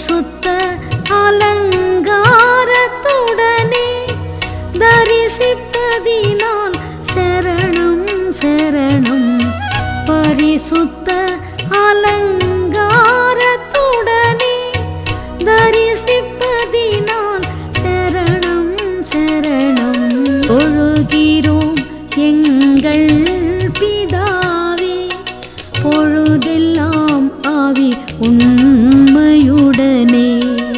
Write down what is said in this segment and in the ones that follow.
பரிசுத்த அலங்காரத்துடனே தரிசிப்பதினால் சரணம் சரணம் பரிசுத்த அலங்காரத்துடனே தரிசிப்பதினால் சரணம் சரணம் தொழுகிறோம் எங்கள் பிதாவே பொழுதெல்லாம் ஆவி உண்மையுடனே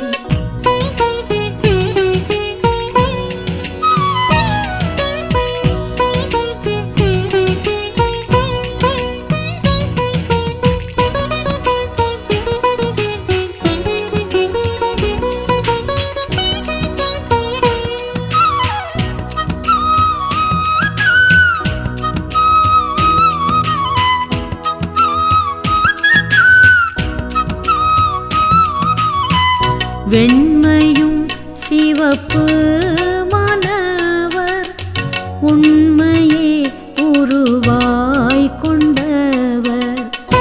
வெண்மையும் சிவப்பு மாணவர் உண்மையே உருவாய் கொண்டவர்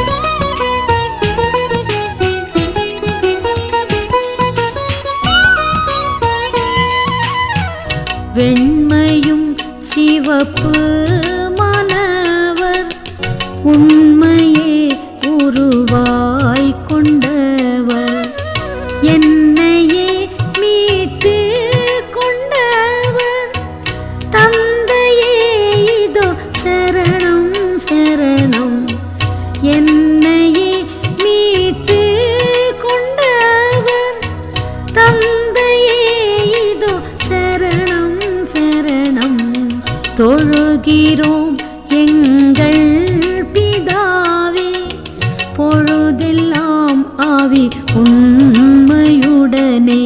வெண்மையும் சிவப்பு மாணவர் உண்மையே உருவாய் கொண்டவர் என்னையே மீட்டு கொண்டவர் தந்தையே இதோ சரணம் சரணம் என்னையே மீட்டு கொண்டவர் தந்தையே இதோ சரணம் சரணம் தொழுகிறோம் எங்கள் பிதாவே பொழுதெல்லாம் ஆவி உண்மையுடனே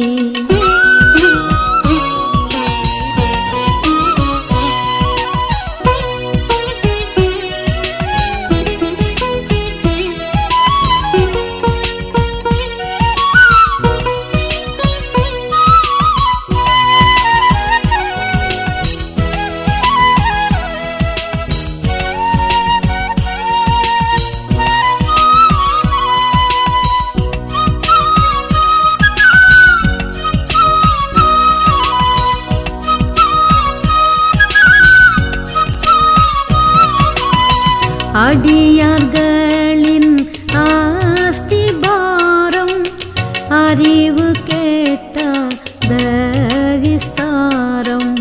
அடியார்களின் ஆஸ்திபாரம் அறிவு கேட்டாத விஸ்தாரம்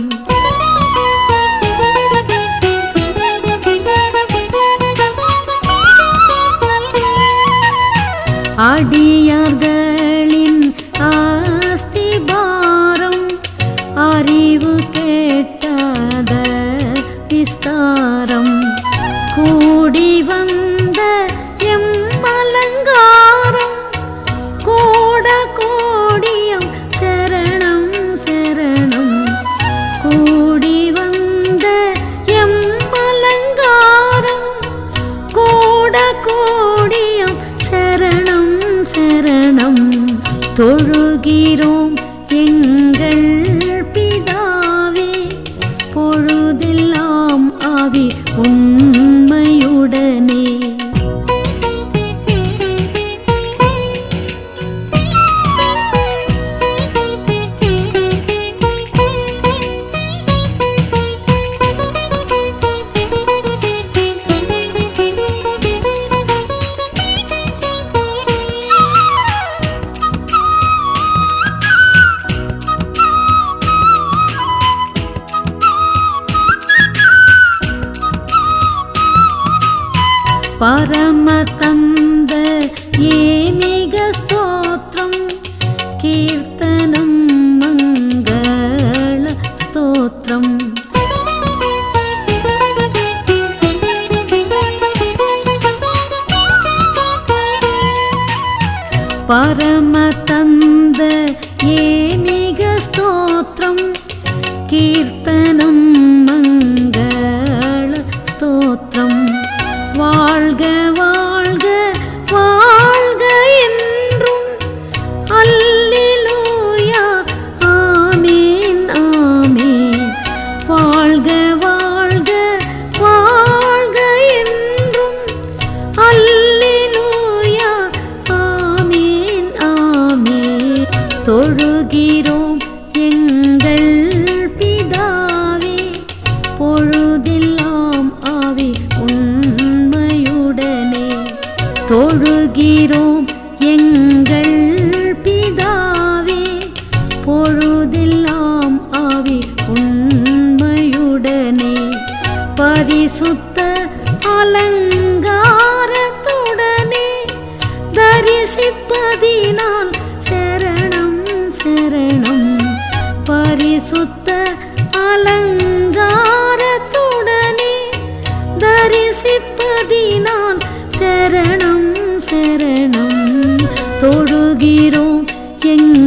அடியார்களின் ஆஸ்திபாரம் அறிவு கேட்டாத விஸ்தாரம் கூடி வந்த எம் அலங்காரம் கோட கோடியம் சரணம் சரணம் கூடி வந்த எம் அலங்காரம் கோட கோடியம் சரணம் சரணம் தொழுகிறோம் எங்கள் பிதாவே பொழுதெல்லாம் ஆவி உண்மையுடனே பரமதந்த ஏமிக ஸ்தோத்திரம் கீர்த்தனம் மங்கள ஸ்தோத்திரம் பரமதந்த ஏமிக ஸ்தோத்திரம் கீர்த்தனம் மங்கள ஸ்தோத்திரம் வாழ்க வாழ்க வாழ்க என்றும் அல்லேலூயா ஆமேன் ஆமேன் வாழ்க வாழ்க வாழ்க என்றும் அல்லேலூயா ஆமேன் ஆமேன் தொழுகிறோம் எங்கள் பிதாவே பொழுதெல்லாம் ஆவி உண்மையுடனே தொழுகிறோம் எங்கள் பிதாவே பொழுதெல்லாம் ஆவி உண்மையுடனே பரிசுத்த அலங்காரத்துடனே தரிசிப்பதினால் சரணம் சரணம் பரிசுத்த அலங்காரத்துடனே தரிசிப்பதினால் சரணம் சரணம் தொழுகிறோம் எங்கள்